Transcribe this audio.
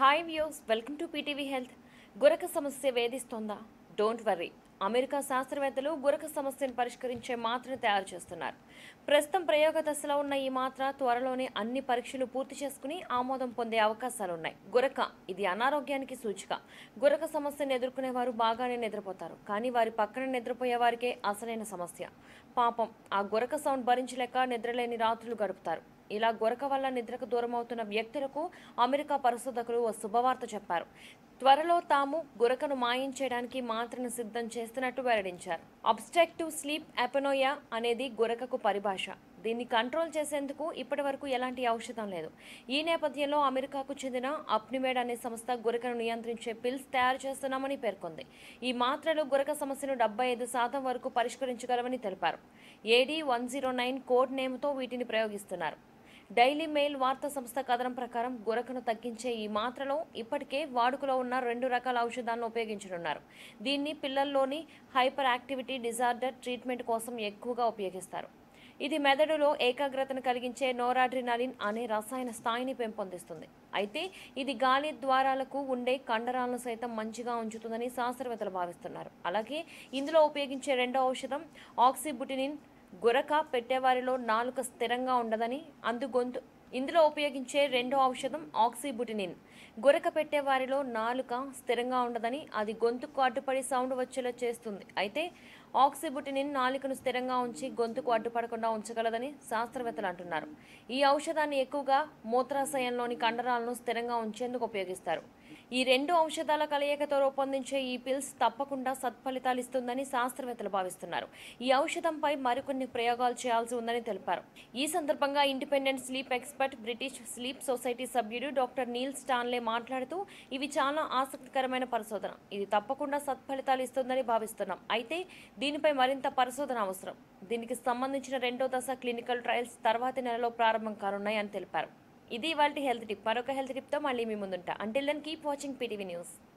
hi views welcome to PTV health గురక సమస్య వేధిస్తోందా don't worry America శాస్త్రవేత్తలు గురక సమస్యను పరిష్కరించే మాత్రను తయారు చేస్తున్నారు ప్రస్తుతం ప్రయోగ దశలో ఉన్న ఈ మాత్ర త్వరలోనే అన్ని పరీక్షలు పూర్తి చేసుకుని ఆమోదం పొందే అవకాశాలున్నాయి గురక ఇది అనారోగ్యానికి సూచిక గురక సమస్యను ఎదుర్కొనే వారు బాగానే నిద్రపోతారు కానీ వారి పక్కన నిద్రపోయే వారికే అసలైన సమస్య పాపం ఆ గురక సౌండ్ భరించలేక నిద్రలేని రాత్రులు గడుపుతారు ఇలా గొరక వల్ల నిద్రకు దూరం అవుతున్న వ్యక్తులకు అమెరికా పరిశోధకులు ఓ శుభవార్త చెప్పారు త్వరలో తాము గురకను మాయం చేయడానికి మాత్రను సిద్ధం చేస్తున్నట్టు వెల్లడించారు అబ్స్ట్రక్టివ్ స్లీప్ అపెనోయా అనేది గురకకు పరిభాష దీన్ని కంట్రోల్ చేసేందుకు ఇప్పటి వరకు ఎలాంటి ఔషధం లేదు ఈ నేపథ్యంలో అమెరికాకు చెందిన అప్నిమేడ్ అనే సంస్థ గురకను నియంత్రించే పిల్స్ తయారు చేస్తున్నామని పేర్కొంది ఈ మాత్రలు గురక సమస్యను డెబ్బై ఐదు శాతం వరకు పరిష్కరించగలవని తెలిపారు AD one zero nine code నేమ్తో వీటిని ప్రయోగిస్తున్నారు డైలీ మెయిల్ వార్తా సంస్థ కథనం ప్రకారం గురకను తగ్గించే ఈ మాత్రలో ఇప్పటికే వాడుకలో ఉన్న రెండు రకాల ఔషధాలను ఉపయోగించనున్నారు దీన్ని పిల్లల్లోని హైపర్ యాక్టివిటీ డిజార్డర్ ట్రీట్మెంట్ కోసం ఎక్కువగా ఉపయోగిస్తారు ఇది మెదడులో ఏకాగ్రతను కలిగించే నోరాడ్రినాలిన్ అనే రసాయన స్థాయిని పెంపొందిస్తుంది అయితే ఇది గాలి ద్వారాలకు ఉండే కండరాలను సైతం మంచిగా ఉంచుతుందని శాస్త్రవేత్తలు భావిస్తున్నారు అలాగే ఇందులో ఉపయోగించే రెండో ఔషధం ఆక్సిబుటినిన్ గురక పెట్టేవారిలో నాలుక స్థిరంగా ఉండదని అందు గొంతు ఇందులో ఉపయోగించే రెండో ఔషధం ఆక్సిబుటినిన్ గురక పెట్టే వారిలో నాలుక స్థిరంగా ఉండదని అది గొంతుకు అడ్డుపడి సౌండ్ వచ్చేలా చేస్తుంది అయితే ఆక్సిబుటినిన్ నాలుకను స్థిరంగా ఉంచి గొంతుకు అడ్డుపడకుండా ఉంచగలదని శాస్త్రవేత్తలు అంటున్నారు ఈ ఔషధాన్ని ఎక్కువగా మూత్రాశయంలోని కండరాలను స్థిరంగా ఉంచేందుకు ఉపయోగిస్తారు ఈ రెండు ఔషధాల కలయికతో రూపొందించే ఈ పిల్స్ తప్పకుండా సత్ఫలితాలు ఇస్తుందని శాస్త్రవేత్తలు భావిస్తున్నారు ఈ ఔషధంపై మరికొన్ని ప్రయోగాలు చేయాల్సి ఉందని తెలిపారు ఈ సందర్భంగా independent sleep expert British sleep society సభ్యుడు డాక్టర్ నీల్ స్టాన్లే మాట్లాడుతూ ఇవి చాలా ఆసక్తికరమైన పరిశోధన ఇది తప్పకుండా సత్ఫలితాలు ఇస్తుందని భావిస్తున్నాం అయితే దీనిపై మరింత పరిశోధన అవసరం దీనికి సంబంధించిన రెండో దశ క్లినికల్ ట్రయల్స్ తర్వాతి నెలలో ప్రారంభం కానున్నాయి అని తెలిపారు ఇది ఇవాళ హెల్త్ టిప్ మరొక హెల్త్ టిప్తో మళ్ళీ మీ ముందుంటా until then keep watching PTV news